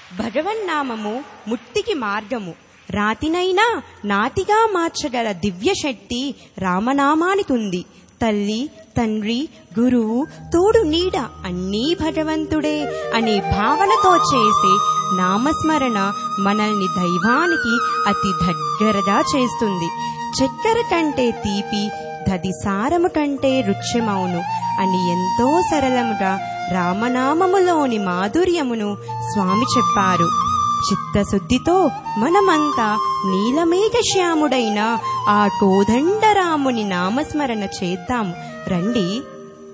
భగవన్నామము ముక్తికి మార్గము రాతినైనా నాటిగా మార్చగల దివ్య శక్తి రామనామానికుంది తల్లి తండ్రి గురువు తోడు నీడ అన్నీ భగవంతుడే అనే భావనతో చేసే నామస్మరణ మనల్ని దైవానికి అతి దగ్గరగా చేస్తుంది చక్కెర కంటే తీపి దది సారము కంటే రుచ్యమౌను అని ఎంతో సరళముగా రామనామములోని మాధుర్యమును స్వామి చెప్పారు చిత్తశుద్ధితో మనమంతా నీలమేఘ శ్యాముడైన ఆ కోదండరాముని నామస్మరణ చేద్దాం రండి